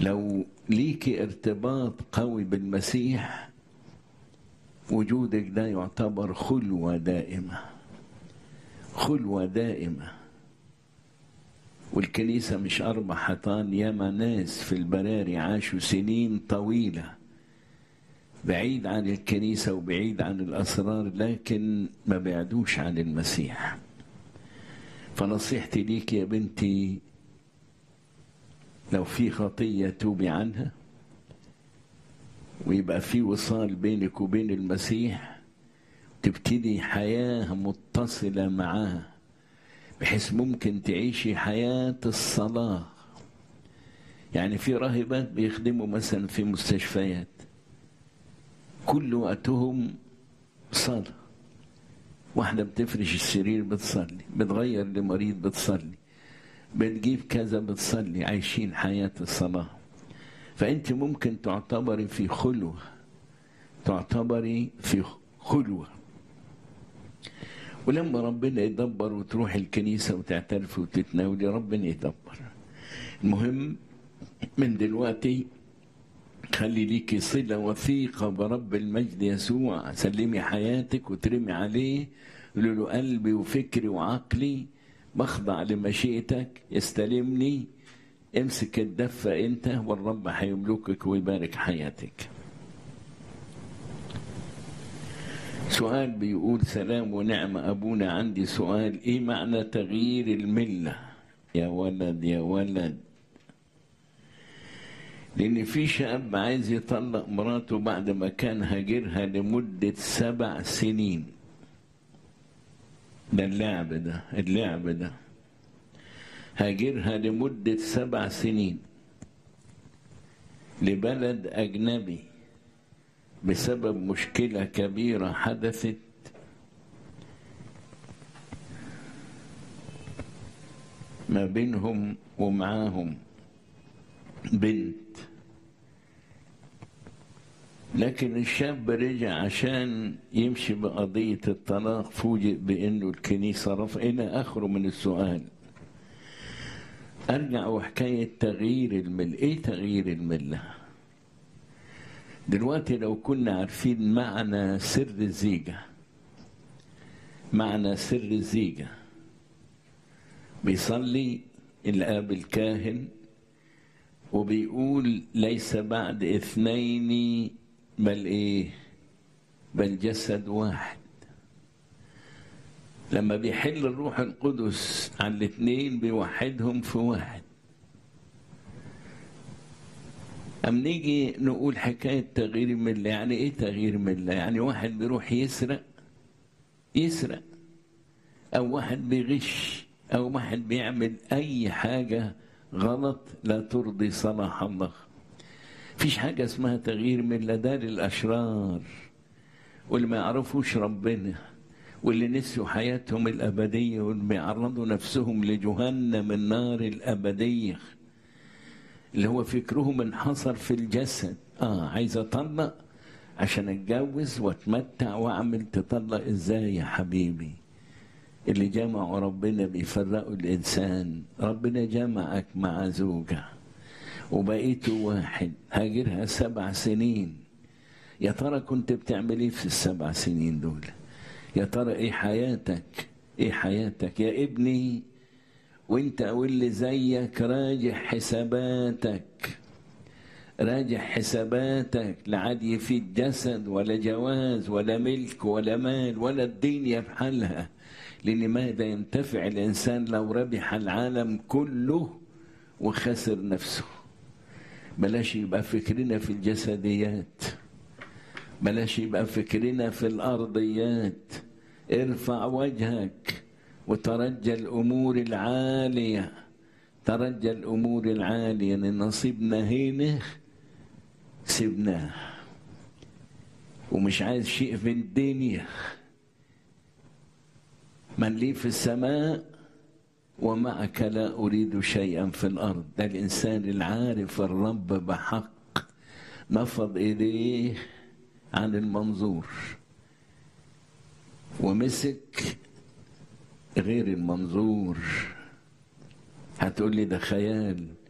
لو ليك ارتباط قوي بالمسيح وجودك ده يعتبر خلوة دائمة خلوة دائمة والكنيسة مش أربع حيطان ياما ناس في البراري عاشوا سنين طويلة بعيد عن الكنيسة وبعيد عن الأسرار لكن ما بعدوش عن المسيح فنصيحتي ليك يا بنتي لو في خطية توبي عنها ويبقى في وصال بينك وبين المسيح تبتدي حياة متصلة معاه بحيث ممكن تعيشي حياة الصلاة يعني في راهبات بيخدموا مثلا في مستشفيات كل وقتهم صلاة واحدة بتفرش السرير بتصلي بتغير لمريض بتصلي بتجيب كذا بتصلي عايشين حياة الصلاة فأنت ممكن تعتبري في خلوة تعتبري في خلوة ولما ربنا يدبر وتروح الكنيسة وتعترف وتتناولي ربنا يدبر المهم من دلوقتي خلي ليكي صلة وثيقة برب المجد يسوع سلمي حياتك وترمي عليه قولي له قلبي وفكري وعقلي بخضع لمشيئتك استلمني امسك الدفة انت والرب هيملكك ويبارك حياتك سؤال بيقول سلام ونعمة أبونا عندي سؤال إيه معنى تغيير الملة يا ولد يا ولد لأن في شاب عايز يطلق مراته بعد ما كان هاجرها لمدة سبع سنين ده اللعب ده اللعب ده هاجرها لمدة سبع سنين لبلد أجنبي بسبب مشكلة كبيرة حدثت ما بينهم ومعاهم بنت لكن الشاب رجع عشان يمشي بقضية الطلاق فوجئ بأنه الكنيسة رفع إلى آخره من السؤال أرجع وحكاية تغيير الملة إيه تغيير الملة دلوقتي لو كنا عارفين معنى سر الزيجة معنى سر الزيجة بيصلي الآب الكاهن وبيقول ليس بعد اثنين بل ايه بل جسد واحد لما بيحل الروح القدس على الاثنين بيوحدهم في واحد أم نيجي نقول حكاية تغيير الملة يعني إيه تغيير ملة يعني واحد بيروح يسرق يسرق أو واحد بيغش أو واحد بيعمل أي حاجة غلط لا ترضي صلاح الله فيش حاجة اسمها تغيير ملة ده للأشرار واللي ما يعرفوش ربنا واللي نسوا حياتهم الأبدية واللي بيعرضوا نفسهم لجهنم النار الأبدية اللي هو فكرهم انحصر في الجسد اه عايز اطلق عشان اتجوز واتمتع واعمل تطلق ازاي يا حبيبي اللي جمعوا ربنا بيفرقوا الانسان ربنا جمعك مع زوجة وبقيتوا واحد هاجرها سبع سنين يا ترى كنت بتعمل ايه في السبع سنين دول يا ترى ايه حياتك ايه حياتك يا ابني وانت واللي زيك راجع حساباتك راجع حساباتك لا عاد يفيد جسد ولا جواز ولا ملك ولا مال ولا الدنيا بحالها لان ماذا ينتفع الانسان لو ربح العالم كله وخسر نفسه بلاش يبقى فكرنا في الجسديات بلاش يبقى فكرنا في الارضيات ارفع وجهك وترجى الامور العاليه ترجى الامور العاليه ان نصيبنا هنا سبناه ومش عايز شيء في الدنيا من لي في السماء ومعك لا اريد شيئا في الارض ده الانسان العارف الرب بحق نفض ايديه عن المنظور ومسك غير المنظور هتقول لي ده خيال